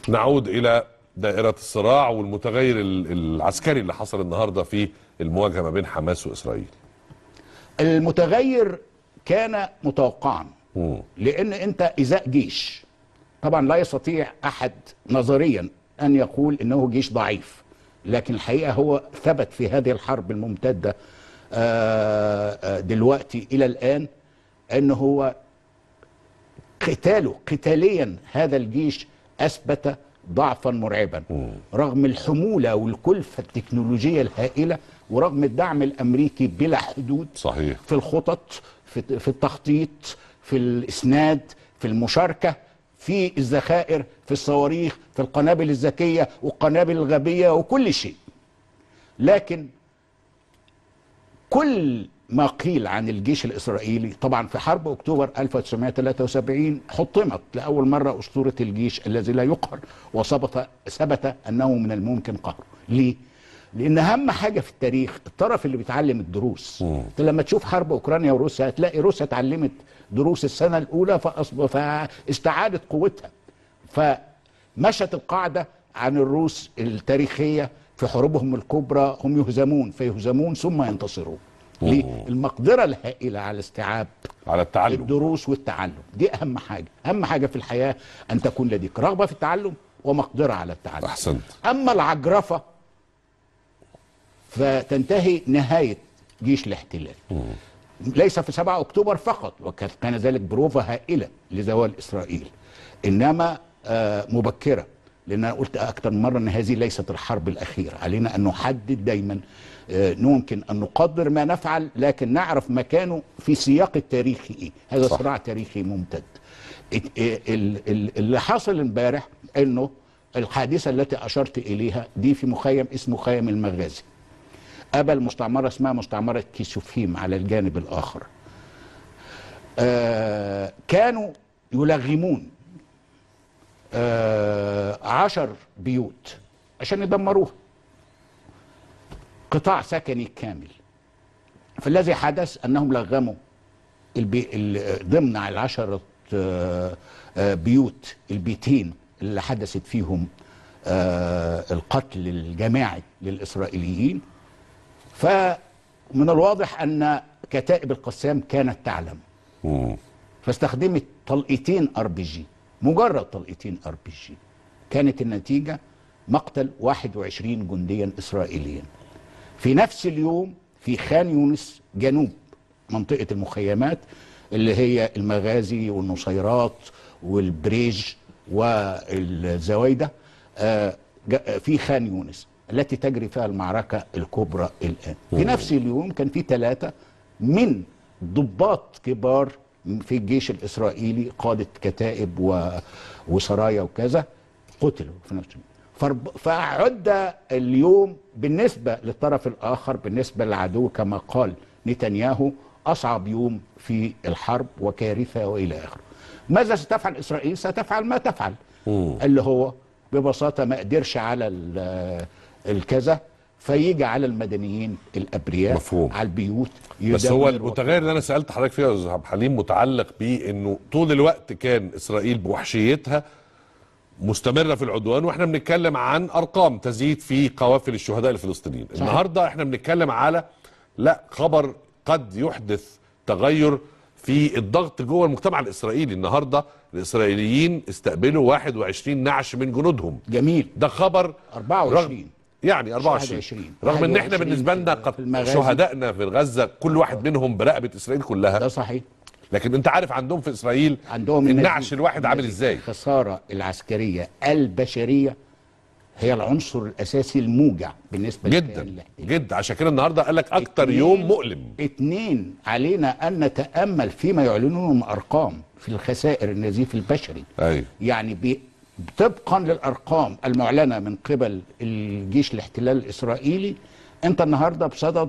نعود الى دائره الصراع والمتغير ال- العسكري اللي حصل النهارده في المواجهه ما بين حماس واسرائيل المتغير كان متوقعا مم. لان انت ازاء جيش طبعا لا يستطيع احد نظريا ان يقول انه جيش ضعيف لكن الحقيقه هو ثبت في هذه الحرب الممتده آه، آه، دلوقتي الى الان ان هو قتاله قتاليا هذا الجيش اثبت ضعفا مرعبا رغم الحموله والكلفه التكنولوجيه الهائله ورغم الدعم الامريكي بلا حدود صحيح في الخطط في في التخطيط في الاسناد في المشاركه في الذخائر في الصواريخ في القنابل الذكيه والقنابل الغبيه وكل شيء لكن كل ما قيل عن الجيش الاسرائيلي طبعا في حرب اكتوبر 1973 حطمت لاول مره اسطوره الجيش الذي لا يقهر وثبت ثبت انه من الممكن قهره ليه لان اهم حاجه في التاريخ الطرف اللي بيتعلم الدروس انت لما تشوف حرب اوكرانيا وروسيا هتلاقي روسيا اتعلمت دروس السنه الاولى فأصب... فاستعادت قوتها فمشت القاعده عن الروس التاريخيه في حروبهم الكبرى هم يهزمون فيهزمون ثم ينتصرون ليه؟ المقدره الهائله على استيعاب على التعلم الدروس والتعلم دي اهم حاجه اهم حاجه في الحياه ان تكون لديك رغبه في التعلم ومقدره على التعلم احسنت اما العجرفه فتنتهي نهايه جيش الاحتلال ليس في 7 اكتوبر فقط وكان ذلك بروفا هائله لزوال اسرائيل انما آه، مبكره لان انا قلت اكثر من مره ان هذه ليست الحرب الاخيره علينا ان نحدد دايما آه، ممكن ان نقدر ما نفعل لكن نعرف مكانه في سياق التاريخي ايه هذا صح. صراع تاريخي ممتد ات- ال- ال- اللي حصل امبارح انه الحادثه التي اشرت اليها دي في مخيم اسمه مخيم المغازي قبل مستعمره اسمها مستعمره كيسوفيم على الجانب الاخر آه كانوا يلغمون آه عشر بيوت عشان يدمروها قطاع سكني كامل فالذي حدث انهم لغموا البي... ال- ضمن العشرة آه، آه، بيوت البيتين اللي حدثت فيهم آه، القتل الجماعي للإسرائيليين فمن الواضح أن كتائب القسام كانت تعلم مم. فاستخدمت طلقتين ار بي جي مجرد طلقتين ار بي جي كانت النتيجه مقتل 21 جنديا اسرائيليا في نفس اليوم في خان يونس جنوب منطقه المخيمات اللي هي المغازي والنصيرات والبريج والزويده آه، جا- في خان يونس التي تجري فيها المعركه الكبرى الان في نفس اليوم كان في ثلاثه من ضباط كبار في الجيش الاسرائيلي قاده كتائب و... وسرايا وكذا قتلوا في نفس اليوم فرب- فعد اليوم بالنسبه للطرف الاخر بالنسبه للعدو كما قال نتنياهو اصعب يوم في الحرب وكارثه والى اخره. ماذا ستفعل اسرائيل؟ ستفعل ما تفعل اللي هو ببساطه ما قدرش على ال- الكذا فيجي على المدنيين الابرياء مفهوم. على البيوت بس هو يدمر المتغير اللي انا سالت حضرتك فيه يا استاذ عبد الحليم متعلق بانه طول الوقت كان اسرائيل بوحشيتها مستمره في العدوان واحنا بنتكلم عن ارقام تزيد في قوافل الشهداء الفلسطينيين صحيح. النهارده احنا بنتكلم على لا خبر قد يحدث تغير في الضغط جوه المجتمع الاسرائيلي النهارده الاسرائيليين استقبلوا 21 نعش من جنودهم جميل ده خبر 24 رغم يعني 24 21. رغم ان احنا 21 بالنسبه لنا في- قد في المغازي. شهدائنا في غزه كل واحد منهم برقبه اسرائيل كلها ده صحيح لكن انت عارف عندهم في اسرائيل عندهم النعش النتيجة. الواحد عامل النتيجة. ازاي الخساره العسكريه البشريه هي العنصر الاساسي الموجع بالنسبه للكيان جدا الاحتلالي. جدا عشان كده النهارده قال لك اكتر اتنين- يوم مؤلم اتنين علينا ان نتامل فيما يعلنونه من ارقام في الخسائر النزيف البشري ايوه يعني بي- طبقا للارقام المعلنه من قبل الجيش الاحتلال الاسرائيلي انت النهارده بصدد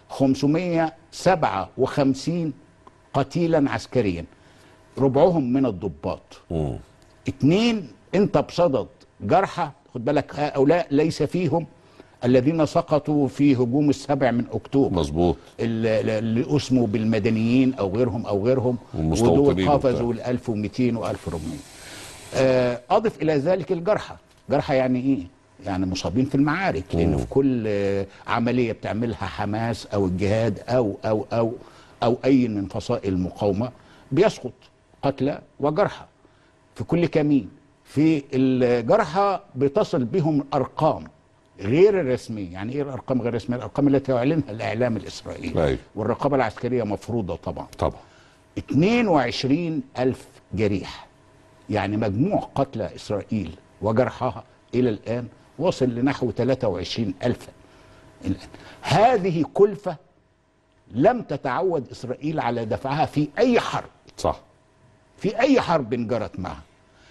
557 قتيلا عسكريا ربعهم من الضباط مم. اتنين انت بصدد جرحى خد بالك هؤلاء ليس فيهم الذين سقطوا في هجوم السبع من اكتوبر مظبوط اللي اللي اسموا بالمدنيين او غيرهم او غيرهم والمستوطنين ودول قفزوا وبتاع. ال 1200 و 1400 آه، اضف الى ذلك الجرحى جرحى يعني ايه يعني مصابين في المعارك لان في كل آه، عمليه بتعملها حماس او الجهاد او او او او اي من فصائل المقاومه بيسقط قتلى وجرحى في كل كمين في الجرحى بتصل بهم ارقام غير الرسميه يعني ايه الارقام غير الرسميه الارقام التي يعلنها الاعلام الاسرائيلي أيوة. والرقابه العسكريه مفروضه طبعا طبعا 22 ألف جريح يعني مجموع قتلى إسرائيل وجرحاها إلى الآن وصل لنحو 23 ألفا الآن هذه كلفة لم تتعود إسرائيل على دفعها في أي حرب صح في أي حرب جرت معها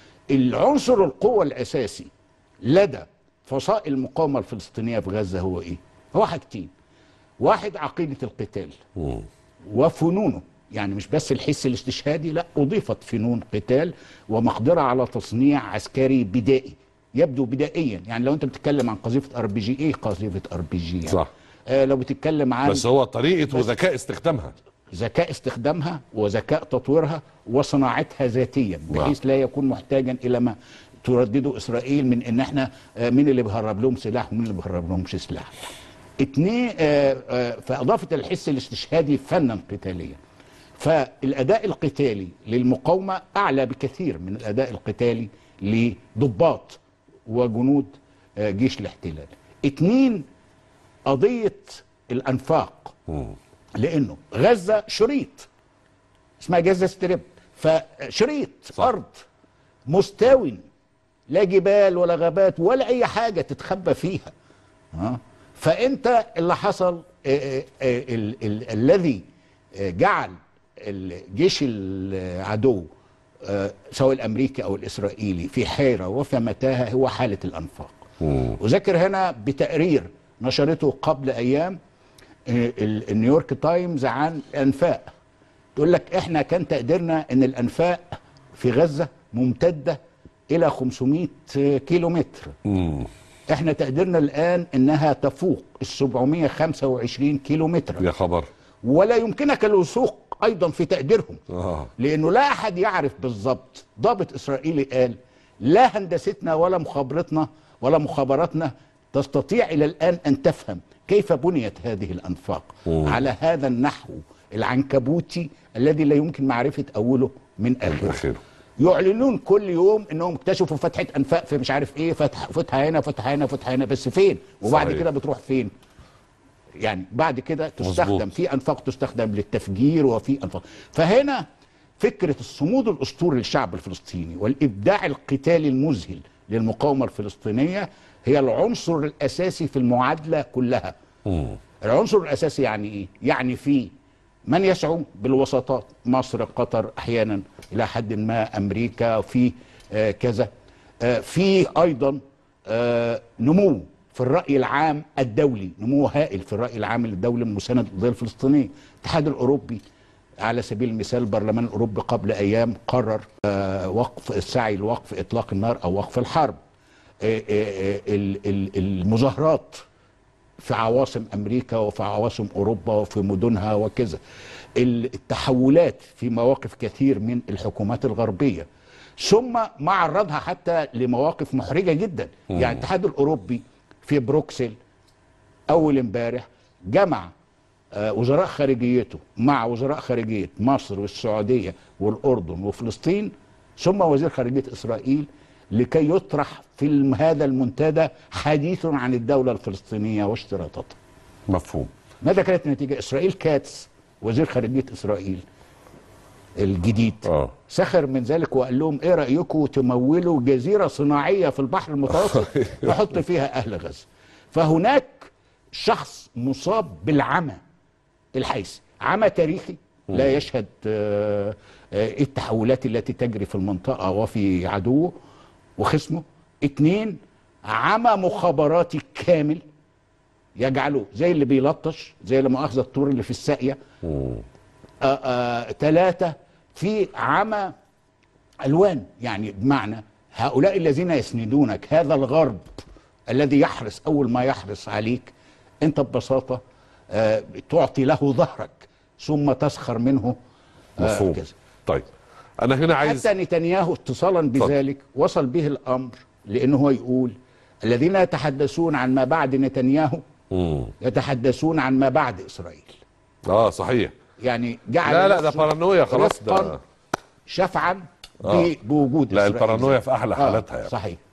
العنصر القوة الأساسي لدى فصائل المقاومة الفلسطينية في غزة هو إيه؟ هو حاجتين واحد عقيدة القتال مم. وفنونه يعني مش بس الحس الاستشهادي لا أضيفت فنون قتال ومقدرة على تصنيع عسكري بدائي يبدو بدائيا يعني لو انت بتتكلم عن قذيفة ار بي جي ايه قذيفة ار بي جي يعني صح. آه لو بتتكلم عن بس هو طريقه وذكاء استخدامها ذكاء استخدامها وذكاء تطويرها وصناعتها ذاتيا بحيث لا يكون محتاجا الى ما تردده اسرائيل من ان احنا آه، مين اللي بيهرب لهم سلاح ومين اللي بيهرب لهمش سلاح. اتنين آه، آه، فاضافت الحس الاستشهادي فنا قتاليا. فالاداء القتالي للمقاومه اعلى بكثير من الاداء القتالي لضباط وجنود آه، جيش الاحتلال. اتنين قضيه الانفاق مم. لانه غزه شريط اسمها غزه ستريب فشريط صح. ارض مستوي لا جبال ولا غابات ولا اي حاجه تتخبى فيها ها فانت اللي حصل آه، آه، آه، ال- ال- الذي آه، جعل الجيش العدو آه، سواء الامريكي او الاسرائيلي في حيره وفي متاهه هو حاله الانفاق مم. وذكر هنا بتقرير نشرته قبل ايام آه، ال- النيويورك تايمز عن الانفاق تقول لك احنا كان تقديرنا ان الانفاق في غزه ممتده الى 500 كيلو متر مم. احنا تقديرنا الان انها تفوق ال 725 كيلو متر يا خبر ولا يمكنك الوثوق ايضا في تقديرهم اه لانه لا احد يعرف بالضبط ضابط اسرائيلي قال لا هندستنا ولا مخابرتنا ولا مخابراتنا تستطيع الى الان ان تفهم كيف بنيت هذه الانفاق مم. على هذا النحو العنكبوتي الذي لا يمكن معرفه اوله من اخره اخره يعلنون كل يوم انهم اكتشفوا فتحه انفاق في مش عارف ايه فتح فتحه هنا فتحه هنا فتحه هنا بس فين وبعد صحيح. كده بتروح فين يعني بعد كده تستخدم مظبوط. في انفاق تستخدم للتفجير وفي انفاق فهنا فكره الصمود الاسطوري للشعب الفلسطيني والابداع القتالي المذهل للمقاومه الفلسطينيه هي العنصر الاساسي في المعادله كلها مم. العنصر الاساسي يعني ايه يعني في من يسعوا بالوساطات مصر قطر احيانا الى حد ما امريكا في آه كذا آه في ايضا آه نمو في الراي العام الدولي نمو هائل في الراي العام الدولي مساند للقضيه الفلسطينيه الاتحاد الاوروبي على سبيل المثال البرلمان الاوروبي قبل ايام قرر آه وقف السعي لوقف اطلاق النار او وقف الحرب آه آه آه ال- ال- المظاهرات في عواصم امريكا وفي عواصم اوروبا وفي مدنها وكذا التحولات في مواقف كثير من الحكومات الغربيه ثم ما عرضها حتى لمواقف محرجه جدا يعني الاتحاد الاوروبي في بروكسل اول امبارح جمع آه، وزراء خارجيته مع وزراء خارجيه مصر والسعوديه والاردن وفلسطين ثم وزير خارجيه اسرائيل لكي يطرح في الم- هذا المنتدى حديث عن الدوله الفلسطينيه واشتراطاتها. مفهوم ماذا كانت النتيجه؟ اسرائيل كاتس وزير خارجيه اسرائيل الجديد اه سخر من ذلك وقال لهم ايه رايكم تمولوا جزيره صناعيه في البحر المتوسط نحط فيها اهل غزه فهناك شخص مصاب بالعمى الحيث عمى تاريخي لا يشهد آه، آه، التحولات التي تجري في المنطقه وفي عدوه وخصمه اتنين عمى مخابراتي كامل يجعله زي اللي بيلطش زي اللي مؤاخذه الطور اللي في الساقيه ثلاثة في عمى ألوان يعني بمعنى هؤلاء الذين يسندونك هذا الغرب الذي يحرص أول ما يحرص عليك أنت ببساطة آه، تعطي له ظهرك ثم تسخر منه آه، مفهوم كذا. طيب انا هنا عايز حتى نتنياهو اتصالا بذلك وصل به الامر لانه هو يقول الذين يتحدثون عن ما بعد نتنياهو مم. يتحدثون عن ما بعد اسرائيل اه صحيح يعني جعل لا لا ده نفسه بارانويا خلاص رفقاً ده شفعا آه. ب- بوجود لا إسرائيل. البارانويا في احلى آه، حالاتها يعني صحيح